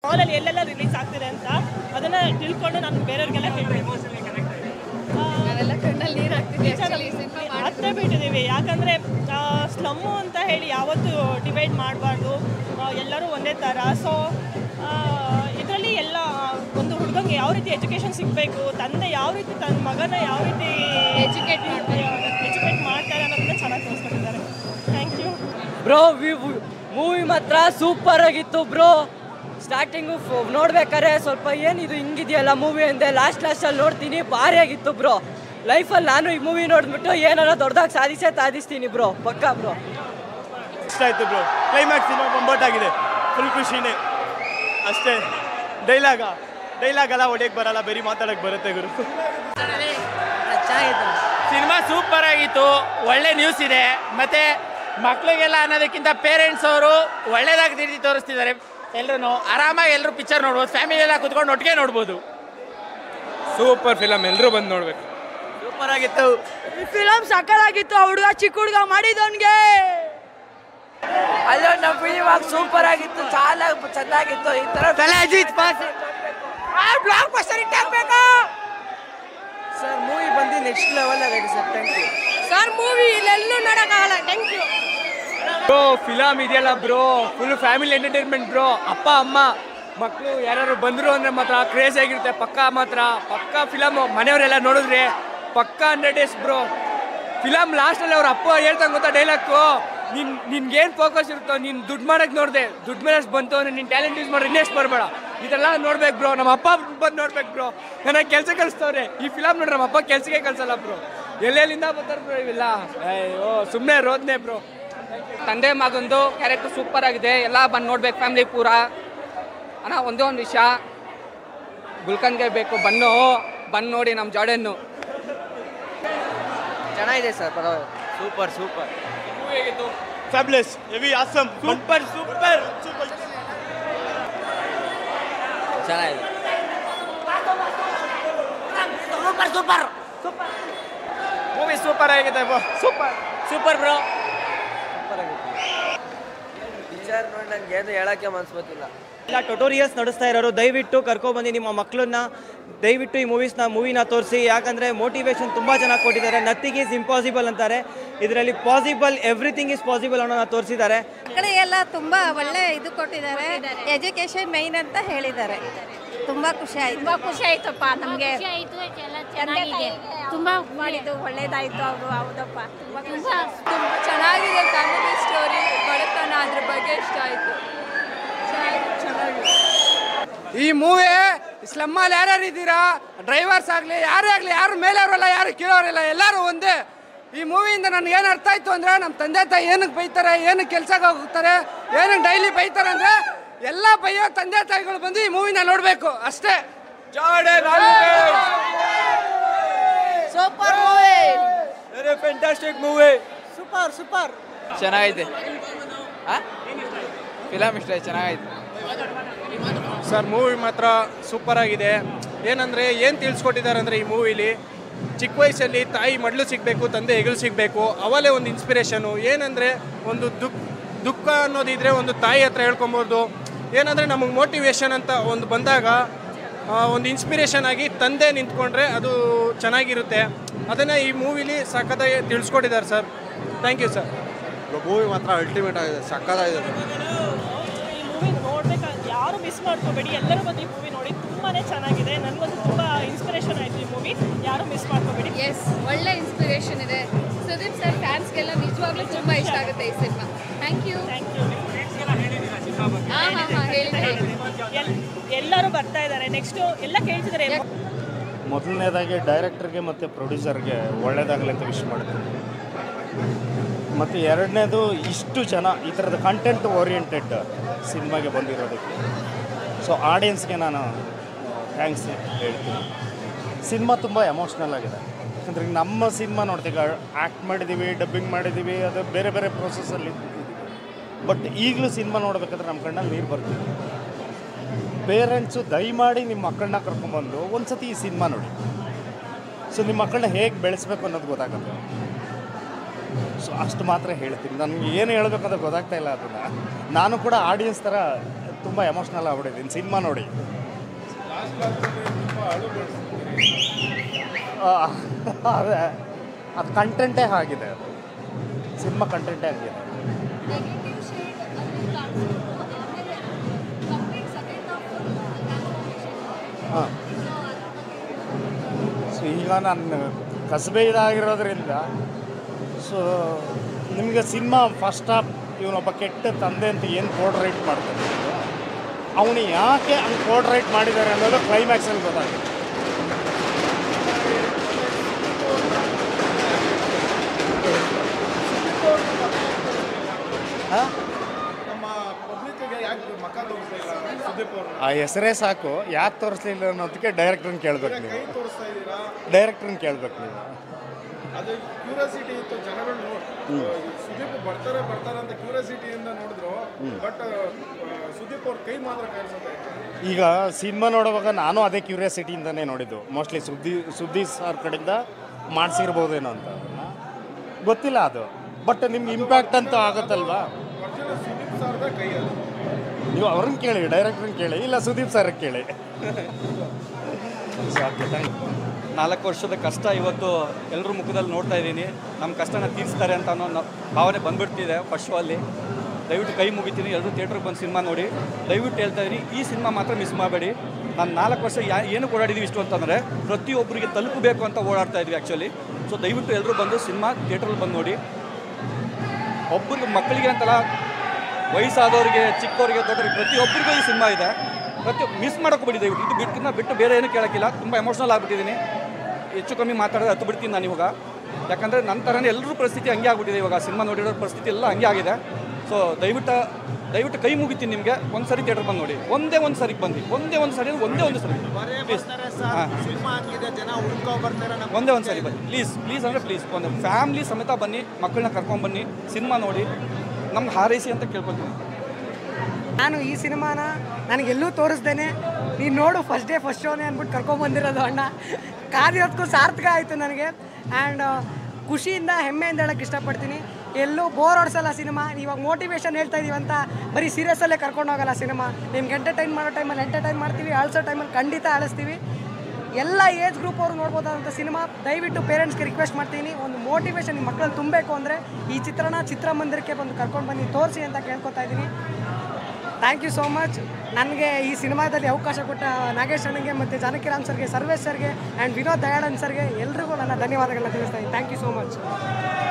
ಮಾಲಲ್ಲಿ ಎಲ್ಲೆಲ್ಲ ರಿಲೀಸ್ ಆಗ್ತಿದೆ ಅಂತ ಅದನ್ನ ತಿಳ್ಕೊಂಡು ನಾನು ಬೇರೆಯವ್ರಿಗೆಲ್ಲ ಹೇಳ್ತೀನಿ ನಾವೆಲ್ಲ ಕಣ್ಣಲ್ಲಿ ನೀರು ಹಾಕ್ತಿದ್ವಿ ಆ್ಯಕ್ಚುಲಿ ಸಿನಿಮಾ ಹತ್ತೇ ಬಿಟ್ಟಿದ್ದೀವಿ ಯಾಕಂದರೆ ಸ್ಲಮ್ಮು ಅಂತ ಹೇಳಿ ಯಾವತ್ತೂ ಡಿವೈಡ್ ಮಾಡಬಾರ್ದು ಎಲ್ಲರೂ ಒಂದೇ ಥರ ಸೊ ಇದರಲ್ಲಿ ಎಲ್ಲ ಒಂದು ಹುಡುಗಂಗೆ ಯಾವ ರೀತಿ ಎಜುಕೇಷನ್ ಸಿಗಬೇಕು ತಂದೆ ಯಾವ ರೀತಿ ತನ್ನ ಮಗನ ಯಾವ ರೀತಿ Educate ಎಜುಕೇಟ್ ಮಾಡ್ತಾರೆ ಅನ್ನೋದನ್ನ ಚೆನ್ನಾಗಿ ತೋರಿಸ್ಕೊಟ್ಟಿದ್ದಾರೆ ಥ್ಯಾಂಕ್ ಯು ಬ್ರೋ ಮೂವಿ ಮಾತ್ರ ಸೂಪರ್ ಆಗಿತ್ತು ಬ್ರೋ ಸ್ಟಾರ್ಟಿಂಗು ನೋಡ್ಬೇಕಾದ್ರೆ ಸ್ವಲ್ಪ ಏನಿದು ಹಿಂಗಿದೆಯಲ್ಲ ಮೂವಿ ಅಂದೆ ಲಾಸ್ಟ್ ಲಾಸ್ಟಲ್ಲಿ ನೋಡ್ತೀನಿ ಭಾರಿ ಆಗಿತ್ತು ಬ್ರೋ ಲೈಫಲ್ಲಿ ನಾನು ಈ ಮೂವಿ ನೋಡ್ಬಿಟ್ಟು ಏನಾರ ದೊಡ್ಡದಾಗಿ ಸಾಧಿಸೇ ಸಾಧಿಸ್ತೀನಿ ಬ್ರೋ ಪಕ್ಕಾ ಬ್ರೋ ಇಷ್ಟ ಆಯ್ತು ಬ್ರೋ ಕ್ಲೈಮ್ಯಾಕ್ಸ್ ಇನ್ನೂ ಬೊಂಬಾಟಾಗಿದೆ ಫುಲ್ ಖುಷಿನೇ ಅಷ್ಟೇ ಡೈಲಾಗ ಡೈಲಾಗ್ ಎಲ್ಲ ಹೊಡಿಯಕ್ಕೆ ಬರಲ್ಲ ಬರೀ ಮಾತಾಡಕ್ಕೆ ಬರುತ್ತೆ ಗುರು ಸಿನಿಮಾ ಸೂಪರ್ ಆಗಿತ್ತು ಒಳ್ಳೆ ನ್ಯೂಸ್ ಇದೆ ಮತ್ತೆ ಮಕ್ಳಿಗೆಲ್ಲ ಅನ್ನೋದಕ್ಕಿಂತ ಪೇರೆಂಟ್ಸ್ ಅವರು ಒಳ್ಳೇದಾಗಿ ರೀತಿ ತೋರಿಸ್ತಿದ್ದಾರೆ ಎಲ್ಲರೂ ಆರಾಮಾಗಿ ಎಲ್ಲರೂ ಪಿಕ್ಚರ್ ನೋಡ್ಬೋದು ಫ್ಯಾಮಿಲಿ ಎಲ್ಲ ಕುತ್ಕೊಂಡು ಒಟ್ಟಿಗೆ ನೋಡ್ಬೋದು ಸೂಪರ್ ಫಿಲಮ್ ಎಲ್ಲರೂ ಬಂದು ನೋಡ್ಬೇಕು ಸೂಪರ್ ಆಗಿತ್ತು ಫಿಲಮ್ ಸಕ್ಕದಾಗಿತ್ತು ಆ ಹುಡುಗ ಚಿಕ್ಕ ಹುಡುಗ ಮಾಡಿದವನ್ಗೆ ಅಲ್ಲೋ ನಮ್ಮ ಫಿಲಿಮ್ ಸೂಪರ್ ಆಗಿತ್ತು ಚಾಲ ಚೆನ್ನಾಗಿತ್ತು ಈ ತರ ಬ್ಲಾಕ್ ಬಸ್ಟರ್ ಇಟ್ಟಾಗಬೇಕು ಸರ್ ಮೂವಿ ಬಂದು ನೆಕ್ಸ್ಟ್ ಲೆವೆಲ್ ಆಗೈತೆ sir thank you sir movie ಇಲ್ಲೆಲ್ಲೂ ನೋಡೋಕ್ಕಾಗಲ್ಲ ಥ್ಯಾಂಕ್ ಯು ಬ್ರೋ ಫಿಲಮ್ ಇದೆಯಲ್ಲ bro full family entertainment bro ಅಪ್ಪ ಅಮ್ಮ ಮಕ್ಕಳು ಯಾರು ಬಂದರು ಅಂದ್ರೆ ಮಾತ್ರ ಕ್ರೇಜ್ ಆಗಿರುತ್ತೆ ಪಕ್ಕ ಮಾತ್ರ ಪಕ್ಕ ಫಿಲಮ್ ಮನೆಯವರೆಲ್ಲ ನೋಡಿದ್ರೆ ಪಕ್ಕ ಹಂಡ್ರೆಡ್ ಡೇಸ್ ಬ್ರೋ ಫಿಲಮ್ ಲಾಸ್ಟಲ್ಲಿ ಅವ್ರ ಅಪ್ಪ ಹೇಳ್ದಂಗೆ ಗೊತ್ತಾ ಡೈಲಾಗು ನಿನ್ ನಿನ್ಗೇನು ಫೋಕಸ್ ಇರುತ್ತೋ ನೀನು ದುಡ್ಡು ಮಾಡಕ್ಕೆ ನೋಡಿದೆ ದುಡ್ಡು ಮೇಲೆ ಅಷ್ಟು ಬಂತು ಅಂದ್ರೆ ನಿನ್ನ ಟ್ಯಾಲೆಂಟ್ ಯೂಸ್ ಮಾಡಿ ಇನ್ನೆಷ್ಟು ಬರಬೇಡ ಇದೆಲ್ಲ ನೋಡ್ಬೇಕು ಬ್ರೋ ನಮ್ಮ ಅಪ್ಪ ಬಂದು ನೋಡ್ಬೇಕು ಬ್ರೋ ನನಗೆ ಕೆಲಸ ಕಲಿಸ್ತವ್ರೆ ಈ ಫಿಲಮ್ ನೋಡ್ರೆ ನಮ್ಮ ಅಪ್ಪ ಕೆಲಸಕ್ಕೆ ಕಳ್ಸಲ್ಲ ಬ್ರೋ ಎಲ್ಲೆಲ್ಲಿಂದ ಬರ್ತಾರೆ ಬ್ರೋ ಇವೆಲ್ಲ ಅಯ್ಯೋ ಸುಮ್ಮನೆ ರೋದ್ನೆ ಬ್ರೋ ತಂದೆ ಮಗಂದು ಕ್ಯಾರೆಕ್ಟರ್ ಸೂಪರ್ ಆಗಿದೆ ಎಲ್ಲ ಬಂದು ನೋಡ್ಬೇಕು ಫ್ಯಾಮಿಲಿ ಪೂರ ಅಣ್ಣ ಒಂದೇ ಒಂದು ವಿಷಯ ಗುಲ್ಕನ್ಗೆ ಬೇಕು ಬನ್ನು ಬಂದು ನೋಡಿ ನಮ್ಮ ಜಾರ್ಡನ್ನು ಚೆನ್ನಾಗಿದೆ ಸರ್ ಪರವಾಗಿಲ್ಲ super super fabulous heavy awesome super super super ಚೆನ್ನಾಗಿದೆ ಮೂವಿ ಸೂಪರ್ ಆಗಿದೆ ಸೂಪರ್ ಸೂಪರ್ ಬ್ರೋ ಪಿಕ್ಚರ್ ನೋಡಿ ನನಗೆ ಏನು ಹೇಳೋಕ್ಕೆ ಮನ್ಸು ಗೊತ್ತಿಲ್ಲ ಇಲ್ಲ ಟೊಟೋರಿಯಲ್ಸ್ ನಡೆಸ್ತಾ ಇರೋರು ದಯವಿಟ್ಟು ಕರ್ಕೊಬಂದು ನಿಮ್ಮ ಮಕ್ಕಳನ್ನ ದಯವಿಟ್ಟು ಈ ಮೂವೀಸ್ನ ಮೂವಿನ ತೋರಿಸಿ ಯಾಕಂದರೆ ಮೋಟಿವೇಶನ್ ತುಂಬ ಚೆನ್ನಾಗಿ ಕೊಟ್ಟಿದ್ದಾರೆ ನಥಿಂಗ್ ಈಸ್ ಇಂಪಾಸಿಬಲ್ ಅಂತಾರೆ ಇದರಲ್ಲಿ ಪಾಸಿಬಲ್ ಎವ್ರಿಥಿಂಗ್ ಈಸ್ ಪಾಸಿಬಲ್ ಅನ್ನೋನ ತೋರಿಸಿದ್ದಾರೆ ಮಕ್ಕಳಿಗೆಲ್ಲ ತುಂಬ ಒಳ್ಳೆ ಇದು ಕೊಟ್ಟಿದ್ದಾರೆ ಎಜುಕೇಶನ್ ಮೈನ್ ಅಂತ ಹೇಳಿದ್ದಾರೆ ತುಂಬ ಖುಷಿ ಆಯ್ತು ತುಂಬ ಖುಷಿ ಆಯ್ತಪ್ಪ ನಮಗೆ ಚೆನ್ನಾಗಿದೆ ತುಂಬ ಮಾಡಿದ್ದು ಒಳ್ಳೇದಾಯ್ತು ಅವರು ಹೌದಪ್ಪ ತುಂಬ ತುಂಬ ಚೆನ್ನಾಗಿದೆ ಫ್ಯಾಮಿಲಿ ಸ್ಟೋರಿ ಬಡತನ ಅದ್ರ ಬಗ್ಗೆ ಇಷ್ಟ ಆಯಿತು ಈ ಮೂವಿ ಸ್ಲಮ್ಮಲ್ಲಿ ಯಾರ್ಯಾರು ಇದ್ದೀರಾ ಡ್ರೈವರ್ಸ್ ಆಗಲಿ ಯಾರೇ ಆಗಲಿ ಯಾರು ಮೇಲೆಯವರಲ್ಲ ಯಾರು ಕೀಳೋರಿಲ್ಲ ಎಲ್ಲರೂ ಒಂದೇ ಈ ಮೂವಿಯಿಂದ ನನಗೆ ಏನು ಅರ್ಥ ಆಯ್ತು ಅಂದರೆ ನಮ್ಮ ತಂದೆ ತಾಯಿ ಏನಕ್ಕೆ ಬೈತಾರೆ ಏನಕ್ಕೆ ಕೆಲ್ಸಕ್ಕೆ ಹೋಗ್ತಾರೆ ಏನಕ್ಕೆ ಡೈಲಿ ಬೈತಾರೆ ಅಂದರೆ ಎಲ್ಲ ಬೈಯೋ ತಂದೆ ತಾಯಿಗಳು ಬಂದು ಈ ಮೂವಿನ ನೋಡಬೇಕು ಅಷ್ಟೇ super movie fantastic movie super super ಚೆನ್ನಾಗೈತೆ ಫಿಲಮ್ ಇಷ್ಟ ಆಯ್ತು ಚೆನ್ನಾಗೈತೆ ಸರ್ ಮೂವಿ ಮಾತ್ರ ಸೂಪರ್ ಆಗಿದೆ ಏನಂದರೆ ಏನು ತಿಳಿಸ್ಕೊಟ್ಟಿದ್ದಾರೆ ಅಂದರೆ ಈ ಮೂವಿಲಿ ಚಿಕ್ಕ ವಯಸ್ಸಲ್ಲಿ ತಾಯಿ ಮಡ್ಲು ಸಿಗಬೇಕು ತಂದೆ ಹೆಗಲು ಸಿಗಬೇಕು ಅವಲೇ ಒಂದು ಇನ್ಸ್ಪಿರೇಷನು ಏನಂದರೆ ಒಂದು ದುಃಖ ದುಃಖ ಅನ್ನೋದಿದ್ರೆ ಒಂದು ತಾಯಿ ಹತ್ರ ಹೇಳ್ಕೊಬೋದು ಏನಂದರೆ ನಮಗೆ ಮೋಟಿವೇಶನ್ ಅಂತ ಒಂದು ಬಂದಾಗ ಆ, ಒಂದು ಇನ್ಸ್ಪಿರೇಷನ್ ಆಗಿ ತಂದೆ ನಿಂತ್ಕೊಂಡ್ರೆ ಅದು ಚೆನ್ನಾಗಿರುತ್ತೆ ಅದನ್ನು ಈ ಮೂವಿಲಿ ಸಖತ್ತಾಗಿ ತಿಳಿಸ್ಕೊಟ್ಟಿದ್ದಾರೆ sir thank you sir movie ಮಾತ್ರ ಅಲ್ಟಿಮೇಟ್ ಆಗಿದೆ ಸಕ್ಕತ್ತಾಗಿದೆ ಈ ಮೂವಿ ನೋಡ್ಬೇಕಾ ಯಾರು ಮಿಸ್ ಮಾಡ್ಕೋಬೇಡಿ ಎಲ್ಲರೂ ಬಂದು ಈ ಮೂವಿ ನೋಡಿ ತುಂಬಾ ಚೆನ್ನಾಗಿದೆ ನನಗಂತೂ ತುಂಬ ಇನ್ಸ್ಪಿರೇಷನ್ ಆಯಿತು ಈ ಮೂವಿ ಯಾರು ಮಿಸ್ ಮಾಡ್ಕೋಬೇಡಿ ಎಸ್ ಒಳ್ಳೆ ಇನ್ಸ್ಪಿರೇಷನ್ ಇದೆ ಸುದೀಪ್ ಸರ್ ಫ್ಯಾನ್ಸ್ಗೆಲ್ಲ ನಿಜವಾಗ್ಲೂ ತುಂಬ ಇಷ್ಟ ಆಗುತ್ತೆ ಈ cinema thank you thank you ಹಾಂ ಹಾಂ ಹಾಂ ಹೇಳಿದೆ ಎಲ್ ಎಲ್ಲರೂ ಬರ್ತಾ ಇದ್ದಾರೆ ನೆಕ್ಸ್ಟು ಎಲ್ಲ ಕೇಳ್ತಿದ್ದಾರೆ ಮೊದಲನೇದಾಗಿ ಡೈರೆಕ್ಟರ್ಗೆ ಮತ್ತು ಪ್ರೊಡ್ಯೂಸರ್ಗೆ ಒಳ್ಳೇದಾಗಲಿ ಅಂತ ವಿಶ್ ಮಾಡ್ತೀನಿ ಮತ್ತು ಎರಡನೇದು ಇಷ್ಟು ಜನ ಈ ಥರದ ಕಂಟೆಂಟ್ ಓರಿಯೆಂಟೆಡ್ ಸಿನಿಮಾಗೆ ಬಂದಿರೋದಕ್ಕೆ ಸೊ ಆಡಿಯನ್ಸ್ಗೆ ನಾನು ಥ್ಯಾಂಕ್ಸ್ ಹೇಳ್ತೀನಿ ಸಿನಿಮಾ ತುಂಬ ಎಮೋಷ್ನಲ್ ಆಗಿದೆ ಯಾಕಂದರೆ ನಮ್ಮ ಸಿನಿಮಾ ನೋಡ್ತೀವಿ ಆ್ಯಕ್ಟ್ ಮಾಡಿದ್ದೀವಿ ಡಬ್ಬಿಂಗ್ ಮಾಡಿದ್ದೀವಿ ಅದು ಬೇರೆ ಬೇರೆ ಪ್ರೊಸೆಸಲ್ಲಿ ಬಟ್ ಈಗಲೂ ಸಿನಿಮಾ ನೋಡ್ಬೇಕಾದ್ರೆ ನಮ್ಮ ಕಣ್ಣಲ್ಲಿ ನೀರು ಬರ್ತಿದೆ ಪೇರೆಂಟ್ಸು ದಯಮಾಡಿ ನಿಮ್ಮ ಮಕ್ಕಳನ್ನ ಕರ್ಕೊಂಬಂದು ಒಂದು ಸತಿ ಈ ಸಿನಿಮಾ ನೋಡಿ ಸೊ ನಿಮ್ಮ ಮಕ್ಕಳನ್ನ ಹೇಗೆ ಬೆಳೆಸ್ಬೇಕು ಅನ್ನೋದು ಗೊತ್ತಾಗುತ್ತೆ ಸೊ ಅಷ್ಟು ಮಾತ್ರ ಹೇಳ್ತೀನಿ ನನಗೆ ಏನು ಹೇಳ್ಬೇಕಂತ ಗೊತ್ತಾಗ್ತಾ ಇಲ್ಲ ಅದನ್ನು ನಾನು ಕೂಡ ಆಡಿಯನ್ಸ್ ಥರ ತುಂಬ ಎಮೋಷ್ನಲ್ ಆಗ್ಬಿಟ್ಟಿದ್ದೀನಿ ಸಿನಿಮಾ ನೋಡಿ ಆ, ಅದೇ ಅದು ಕಂಟೆಂಟೇ ಆಗಿದೆ ಅದು ಸಿನಿಮಾ ಕಂಟೆಂಟೇ ಆಗಿದೆ ನೆಗೆಟಿವ್ ಶೇಡ್ ಅಲ್ಲಿ ಕಾಣಿಸ್ತು ಆಮೇಲೆ ಕಂಪ್ಲೀಟ್ ಸೆಕೆಂಡ್ ಹಾಫ್ ಹಾಂ ಸೊ ಈಗ ನಾನು ಕಸಬೆ ಇದಾಗಿರೋದ್ರಿಂದ ಸೊ ನಿಮಗೆ ಸಿನಿಮಾ ಫಸ್ಟ್ ಹಾಫ್ ಇವನೊಬ್ಬ ಕೆಟ್ಟ ತಂದೆ ಅಂತ ಏನು ಕೋಡ್ರೈಟ್ ಮಾಡ್ತಾನೆ ಅವನು ಯಾಕೆ ಹಂಗೆ ಕೋಡ್ರೈಟ್ ಮಾಡಿದ್ದಾರೆ ಅನ್ನೋದು ಕ್ಲೈಮ್ಯಾಕ್ಸಲ್ಲಿ ಗೊತ್ತಾಗುತ್ತೆ ಹಾಂ ಆ ಹೆಸರೇ ಸಾಕು ಯಾಕೆ ತೋರಿಸ್ಲಿಲ್ಲ ಅನ್ನೋದಕ್ಕೆ ಡೈರೆಕ್ಟ್ರನ್ನ ಕೇಳ್ಬೇಕು ನೀವು ಡೈರೆಕ್ಟ್ರನ್ನ ಕೇಳ್ಬೇಕು ನೀವು ಅದು ಕ್ಯೂರಿಯಾಸಿಟಿ ಇತ್ತು ಜನಗಳು ಸುದೀಪ್ ಬರ್ತಾರೆ ಬರ್ತಾರೆ ಅಂತ ಕ್ಯೂರಿಯಾಸಿಟಿಯಿಂದ ನೋಡಿದ್ರು ಬಟ್ ಸುದೀಪ್ ಅವ್ರ ಕೈ ಮಾತ್ರ ಕಾಣಿಸುತ್ತೆ ಈಗ ಸಿನಿಮಾ ನೋಡುವಾಗ ನಾನು ಅದೇ ಕ್ಯೂರಿಯಾಸಿಟಿಯಿಂದನೇ ನೋಡಿದ್ದು ಮೋಸ್ಟ್ಲಿ ಸುದ್ದಿ ಸುದ್ದಿ ಸರ್ ಕಡೆಯಿಂದ ಮಾಡಿಸಿರ್ಬೋದೇನೋ ಅಂತ ಅದನ್ನ ಗೊತ್ತಿಲ್ಲ ಅದು ಬಟ್ ನಿಮ್ಗೆ ಇಂಪ್ಯಾಕ್ಟ್ ಅಂತೂ ಆಗುತ್ತಲ್ವಾ ಒರಿಜಿನಲ್ ಸುದೀಪ್ ಸರ್ದ ಕೈ ಅದು ನೀವು ಅವ್ರನ್ನ ಕೇಳಿ ಡೈರೆಕ್ಟ್ರನ್ನ ಕೇಳಿ ಇಲ್ಲ ಸುದೀಪ್ ಸರ್ ಕೇಳಿ ಓಕೆ ಥ್ಯಾಂಕ್ ಯು ನಾಲ್ಕು ವರ್ಷದ ಕಷ್ಟ ಇವತ್ತು ಎಲ್ಲರ ಮುಖದಲ್ಲಿ ನೋಡ್ತಾ ಇದ್ದೀನಿ ನಮ್ಮ ಕಷ್ಟನ ತೀರಿಸ್ತಾರೆ ಅಂತ ಅನ್ನೋ ನ- ಭಾವನೆ ಬಂದ್ಬಿಡ್ತಿದೆ ಫಸ್ಟ್ ಶೋ ಅಲ್ಲಿ ದಯವಿಟ್ಟು ಕೈ ಮುಗಿತೀನಿ ಎಲ್ಲರೂ ಥಿಯೇಟ್ರಿಗೆ ಬಂದು ಸಿನಿಮಾ ನೋಡಿ ದಯವಿಟ್ಟು ಹೇಳ್ತಾ ಇದ್ದೀನಿ ಈ ಸಿನಿಮಾ ಮಾತ್ರ ಮಿಸ್ ಮಾಡಬೇಡಿ ನಾನು ನಾಲ್ಕು ವರ್ಷ ಯಾ ಏನು ಓಡಾಡಿದ್ದೀವಿ ಇಷ್ಟು ಅಂತಂದರೆ ಪ್ರತಿಯೊಬ್ಬರಿಗೆ ತಲುಪಬೇಕು ಅಂತ ಓಡಾಡ್ತಾ ಇದ್ವಿ ಆ್ಯಕ್ಚುಲಿ ಸೊ ದಯವಿಟ್ಟು ಎಲ್ಲರೂ ಬಂದು ಸಿನಿಮಾ ಥಿಯೇಟ್ರಲ್ಲಿ ಬಂದು ನೋಡಿ ಒಬ್ಬರಿಗೆ ಮಕ್ಕಳಿಗೆ ಅಂತಲ್ಲ ವಯಸ್ಸಾದವರಿಗೆ ಚಿಕ್ಕವರಿಗೆ ದೊಡ್ಡವರಿಗೆ ಪ್ರತಿಯೊಬ್ಬರಿಗೂ ಈ ಸಿನಿಮಾ ಇದೆ ಪ್ರತಿ ಮಿಸ್ ಮಾಡೋಕೆ ಬಿಡಿ ದಯವಿಟ್ಟು ಇದು ಬಿಟ್ಟು ಬಿಟ್ಟು ಬೇರೆ ಏನು ಕೇಳೋಕ್ಕಿಲ್ಲ ತುಂಬ ಎಮೋಷ್ನಲ್ ಆಗ್ಬಿಟ್ಟಿದ್ದೀನಿ ಹೆಚ್ಚು ಕಮ್ಮಿ ಮಾತಾಡೋದು ಹತ್ತು ಬಿಡ್ತೀನಿ ನಾನು ಇವಾಗ ಯಾಕಂದರೆ ನನ್ನ ಥರನೇ ಎಲ್ಲರೂ ಪರಿಸ್ಥಿತಿ ಹಂಗೆ ಆಗ್ಬಿಟ್ಟಿದೆ ಇವಾಗ ಸಿನಿಮಾ ನೋಡಿರೋ ಪರಿಸ್ಥಿತಿ ಎಲ್ಲ ಹಂಗೆ ಆಗಿದೆ ಸೊ ದಯವಿಟ್ಟು ದಯವಿಟ್ಟು ಕೈ ಮುಗಿತೀನಿ ನಿಮಗೆ ಒಂದು ಸರಿ ಥಿಯೇಟರ್ ಬಂದು ನೋಡಿ ಒಂದೇ ಒಂದು ಸರಿಗೆ ಬಂದು ಒಂದೇ ಒಂದು ಸರಿ ಒಂದೇ ಒಂದು ಸರಿ ಪ್ಲೀಸ್ ಹಾಂ ಸಿನಿಮಾ ಹಂಗಿದೆ ಜನ ಹುಡ್ಕೊ ಬರ್ತಾರೆ ನಮ್ಮ ಒಂದೇ ಒಂದು ಸರಿ ಬನ್ನಿ ಪ್ಲೀಸ್ ಪ್ಲೀಸ್ ಅಂದರೆ ಪ್ಲೀಸ್ ಒಂದು ಫ್ಯಾಮ್ಲಿ ಸಮೇತ ಬನ್ನಿ ಮಕ್ಕಳನ್ನ ಕರ್ಕೊಂಡ್ಬನ್ನಿ ಸಿನಿಮಾ ನೋಡಿ ನಮ್ಗೆ ಹಾರೈಸಿ ಅಂತ ಕೇಳ್ಕೊತೀನಿ ನಾನು ಈ ಸಿನಿಮಾನ ನನಗೆಲ್ಲೂ ತೋರಿಸ್ದೇನೆ ನೀನು ನೋಡು ಫಸ್ಟ್ ಡೇ ಫಸ್ಟ್ ಶೋನೇ ಅಂದ್ಬಿಟ್ಟು ಕರ್ಕೊಂಬಂದಿರೋದು ಅಣ್ಣ ಕಾದಿರೋದಕ್ಕೂ ಸಾರ್ಥಕ ಆಯಿತು ನನಗೆ ಆ್ಯಂಡ್ ಖುಷಿಯಿಂದ ಹೆಮ್ಮೆಯಿಂದ ಹೇಳೋಕ್ಕೆ ಇಷ್ಟಪಡ್ತೀನಿ ಎಲ್ಲೂ ಬೋರ್ ಹೊಡ್ಸಲ್ಲ ಸಿನಿಮಾ ಇವಾಗ ಮೋಟಿವೇಶನ್ ಹೇಳ್ತಾ ಇದೀವಿ ಅಂತ ಬರೀ ಸೀರಿಯಸ್ಸಲ್ಲೇ ಕರ್ಕೊಂಡು ಹೋಗಲ್ಲ ಸಿನಿಮಾ ನಿಮ್ಗೆ ಎಂಟರ್ಟೈನ್ ಮಾಡೋ ಟೈಮಲ್ಲಿ ಎಂಟರ್ಟೈನ್ ಮಾಡ್ತೀವಿ ಅಳಿಸೋ ಟೈಮಲ್ಲಿ ಖಂಡಿತ ಅಳಿಸ್ತೀವಿ ಎಲ್ಲ ಏಜ್ ಗ್ರೂಪ್ ಅವರು ನೋಡ್ಬೋದಾದಂಥ ಸಿನಿಮಾ ದಯವಿಟ್ಟು ಪೇರೆಂಟ್ಸ್ಗೆ ರಿಕ್ವೆಸ್ಟ್ ಮಾಡ್ತೀನಿ ಒಂದು ಮೋಟಿವೇಶನ್ ನಿಮ್ಮ ಮಕ್ಕಳಲ್ಲಿ ತುಂಬಬೇಕು ಅಂದರೆ ಈ ಚಿತ್ರನ ಚಿತ್ರಮಂದಿರಕ್ಕೆ ಬಂದು ಕರ್ಕೊಂಡು ಬನ್ನಿ ತೋರಿಸಿ ಅಂತ ಕೇಳ್ಕೊತಾ ಇದ್ದೀನಿ ಥ್ಯಾಂಕ್ ಯು ಸೋ ಮಚ್ ನನಗೆ ಈ ಸಿನಿಮಾದಲ್ಲಿ ಅವಕಾಶ ಕೊಟ್ಟ ನಾಗೇಶ್ ಅಣ್ಣಗೆ ಮತ್ತು ಜಾನಕಿರಾಮ್ ಸರ್ಗೆ ಸರ್ವೇಶ್ ಸರ್ಗೆ ಆ್ಯಂಡ್ ವಿನೋದ್ ದಯಾಳನ್ ಸರ್ಗೆ ಎಲ್ರಿಗೂ ನನ್ನ ಧನ್ಯವಾದಗಳನ್ನ ತಿಳಿಸ್ತಾ ಇದ್ದೀನಿ ಥ್ಯಾಂಕ್ ಯು ಸೋ ಮಚ್